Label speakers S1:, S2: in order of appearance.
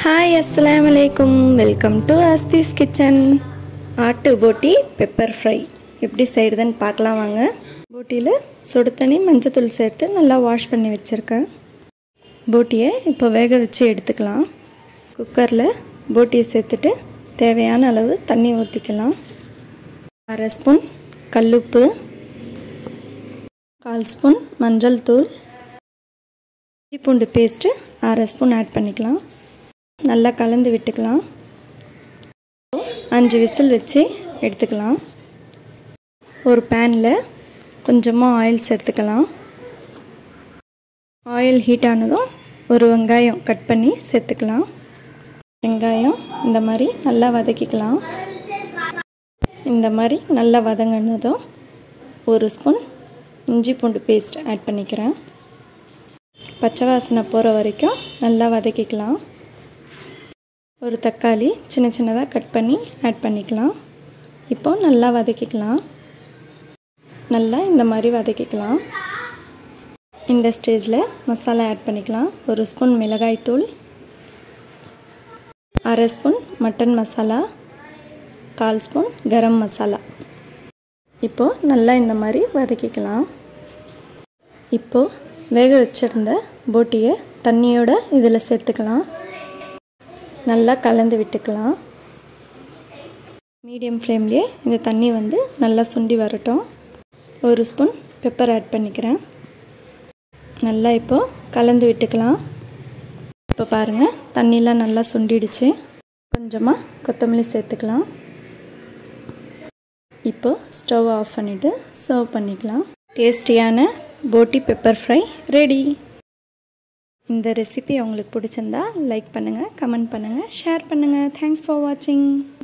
S1: hi அஸ்ஸலாமு அலைக்கும் welcome to அஸ்திஸ் kitchen ஆட்டு போட்டி பெப்பர் ஃப்ரை எப்படி செய்கிறதுன்னு பார்க்கலாம் வாங்க போட்டியில் சுடு தண்ணி மஞ்சத்தூள் சேர்த்து நல்லா வாஷ் பண்ணி வச்சுருக்கேன் போட்டியை இப்போ வேக வச்சு எடுத்துக்கலாம் குக்கரில் போட்டியை சேர்த்துட்டு தேவையான அளவு தண்ணி ஊற்றிக்கலாம் அரை ஸ்பூன் கல்லுப்பு கால் ஸ்பூன் மஞ்சள் தூள் இஞ்சி பூண்டு பேஸ்ட்டு அரை ஸ்பூன் ஆட் பண்ணிக்கலாம் நல்லா கலந்து விட்டுக்கலாம் அஞ்சு விசில் வச்சு எடுத்துக்கலாம் ஒரு பேனில் கொஞ்சமாக ஆயில் சேர்த்துக்கலாம் ஆயில் ஹீட் ஆனதும் ஒரு வெங்காயம் கட் பண்ணி சேர்த்துக்கலாம் வெங்காயம் இந்த மாதிரி நல்லா வதக்கிக்கலாம் இந்த மாதிரி நல்லா வதங்கினதும் ஒரு ஸ்பூன் இஞ்சி பூண்டு பேஸ்ட் ஆட் பண்ணிக்கிறேன் பச்சை வாசனை போகிற வரைக்கும் நல்லா வதக்கிக்கலாம் ஒரு தக்காளி சின்ன சின்னதாக கட் பண்ணி ஆட் பண்ணிக்கலாம் இப்போ நல்லா வதக்கிக்கலாம் நல்லா இந்த மாதிரி வதக்கிக்கலாம் இந்த ஸ்டேஜில் மசாலா ஆட் பண்ணிக்கலாம் ஒரு ஸ்பூன் மிளகாய்த்தூள் அரை ஸ்பூன் மட்டன் மசாலா கால் ஸ்பூன் கரம் மசாலா இப்போது நல்லா இந்த மாதிரி வதக்கிக்கலாம் இப்போது வேக வச்சுருந்த போட்டியை தண்ணியோட இதில் சேர்த்துக்கலாம் நல்லா கலந்து விட்டுக்கலாம் மீடியம் ஃப்ளேம்லேயே இந்த தண்ணி வந்து நல்லா சுண்டி வரட்டும் ஒரு ஸ்பூன் பெப்பர் ஆட் பண்ணிக்கிறேன் நல்லா இப்போது கலந்து விட்டுக்கலாம் இப்போ பாருங்கள் தண்ணிலாம் நல்லா சுண்டிடுச்சு கொஞ்சமாக கொத்தமல்லி சேர்த்துக்கலாம் இப்போ ஸ்டவ் ஆஃப் பண்ணிவிட்டு சர்வ் பண்ணிக்கலாம் டேஸ்டியான போட்டி பெப்பர் ஃப்ரை ரெடி இந்த ரெசிபி உங்களுக்கு பிடிச்சிருந்தா லைக் பண்ணுங்கள் கமெண்ட் பண்ணுங்கள் ஷேர் பண்ணுங்கள் தேங்க்ஸ் ஃபார் வாட்சிங்